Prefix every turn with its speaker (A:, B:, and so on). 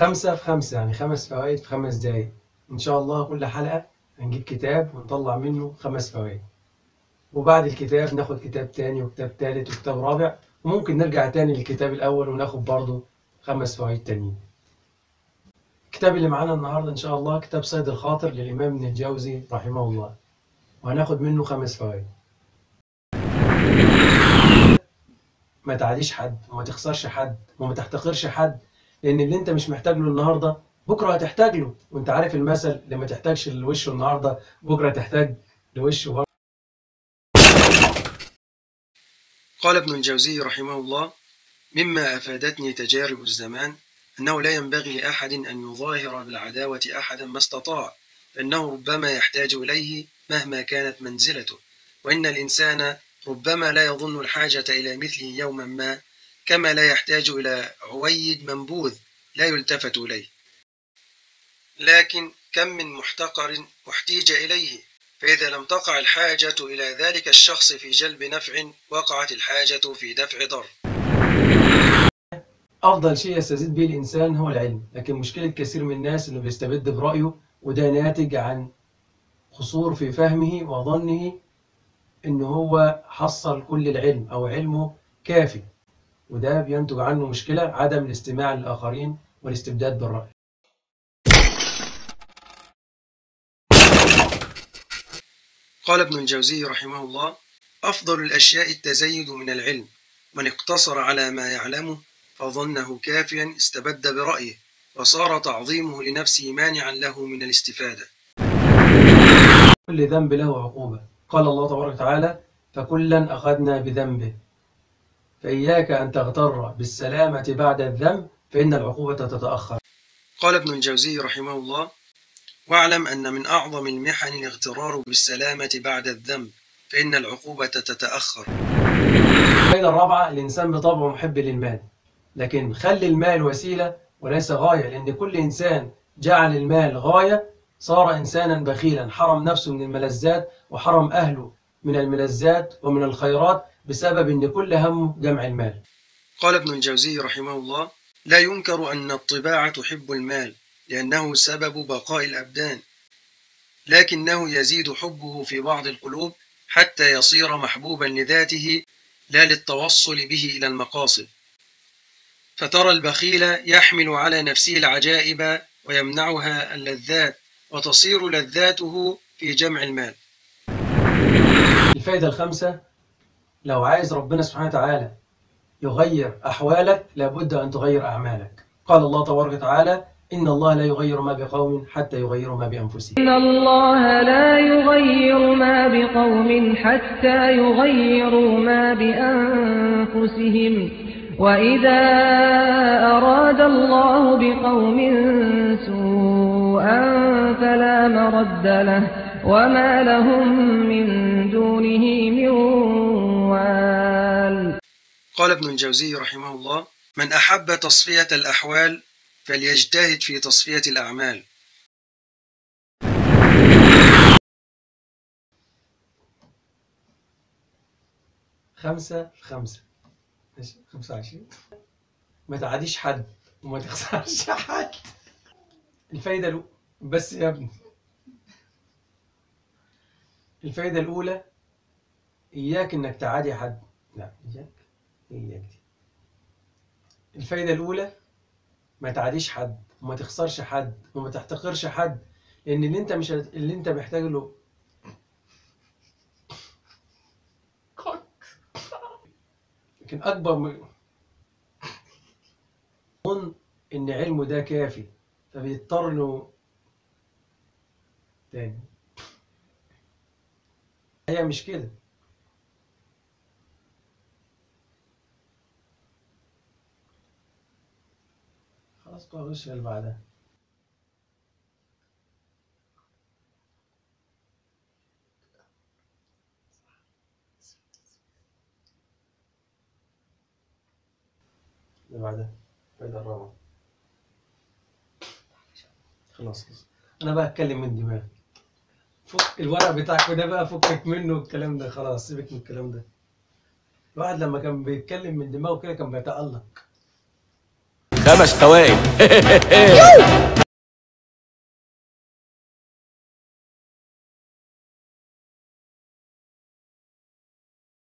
A: خمسة في خمسة يعني خمس فوائد في خمس دقايق إن شاء الله كل حلقة هنجيب كتاب ونطلع منه خمس فوائد وبعد الكتاب ناخد كتاب تاني وكتاب تالت وكتاب رابع وممكن نرجع تاني للكتاب الأول وناخد برضه خمس فوائد تانيين الكتاب اللي معانا النهاردة إن شاء الله كتاب صيد الخاطر للإمام ابن الجوزي رحمه الله وهناخد منه خمس فوائد ما تعاديش حد وما تخسرش حد وما تحتقرش حد لأن اللي أنت مش محتاج له النهاردة بكرة هتحتاج له وأنت عارف المثل لما تحتاجش لوشه النهاردة بكرة تحتاج لوشه برضه قال ابن الجوزي رحمه الله مما أفادتني تجارب الزمان أنه لا ينبغي لأحد أن يظاهر بالعداوة أحدا ما استطاع فإنه ربما يحتاج إليه مهما كانت منزلته وإن الإنسان ربما لا يظن الحاجة إلى مثله يوما ما كما لا يحتاج إلى عويد منبوذ لا يلتفت إليه لكن كم من محتقر احتيج إليه فإذا لم تقع الحاجة إلى ذلك الشخص في جلب نفع وقعت الحاجة في دفع ضر أفضل شيء يستزيد به الإنسان هو العلم لكن مشكلة كثير من الناس إنه بيستبد برأيه وده ناتج عن قصور في فهمه وظنه إن هو حصل كل العلم أو علمه كافي وده بينتج عنه مشكلة عدم الاستماع للآخرين والاستبداد بالرأي قال ابن الجوزي رحمه الله أفضل الأشياء التزيد من العلم من اقتصر على ما يعلمه فظنه كافيا استبد برأيه وصار تعظيمه لنفسه مانعا له من الاستفادة كل ذنب له عقوبة قال الله تبارك وتعالى فكلا أخذنا بذنبه فإياك أن تغتر بالسلامة بعد الذنب فإن العقوبة تتأخر قال ابن الجوزي رحمه الله واعلم أن من أعظم المحن الاغترار بالسلامة بعد الذنب فإن العقوبة تتأخر الفائدة الرابعة الإنسان بطبعه محب للمال لكن خلي المال وسيلة وليس غاية لأن كل إنسان جعل المال غاية صار إنسانا بخيلا حرم نفسه من الملذات وحرم أهله من الملذات ومن الخيرات بسبب أن كل همه جمع المال قال ابن الجوزي رحمه الله لا ينكر أن الطباع تحب المال لأنه سبب بقاء الأبدان لكنه يزيد حبه في بعض القلوب حتى يصير محبوبا لذاته لا للتوصل به إلى المقاصد فترى البخيل يحمل على نفسه العجائب ويمنعها اللذات وتصير لذاته في جمع المال الفائدة الخامسة لو عايز ربنا سبحانه وتعالى يغير أحوالك لابد أن تغير أعمالك قال الله تبارك وتعالى إن الله لا يغير ما بقوم حتى يغيروا ما بأنفسهم
B: إن الله لا يغير ما بقوم حتى يغيروا ما بأنفسهم وإذا أراد الله بقوم سوءا فلا مرد له وما لهم من دونه من وال
A: قال ابن الجوزي رحمه الله من أحب تصفية الأحوال فليجتهد في تصفية الأعمال خمسة خمسة ماشي خمسة وعشرين ما تعاديش حد وما تخسرش حد الفايدة الأولى بس يا ابني الفايدة الأولى إياك إنك تعادي حد لا إياك إياك دي الفايدة الأولى ما تعاديش حد وما تخسرش حد وما تحتقرش حد لأن اللي أنت مش هت- اللي أنت محتاج له لكن أكبر من يظن إن علمه ده كافي فبيضطر إنه تاني هي مش كده خلاص بقى غش اللي بعدها اللي بعدها الفايدة الرابعة خلاص خلاص أنا بقى أتكلم من دماغي فك الورق بتاعك ده بقى فكك منه الكلام ده خلاص سيبك من الكلام ده الواحد لما كان بيتكلم من دماغه كده كان بيتألق
C: خمس ثواني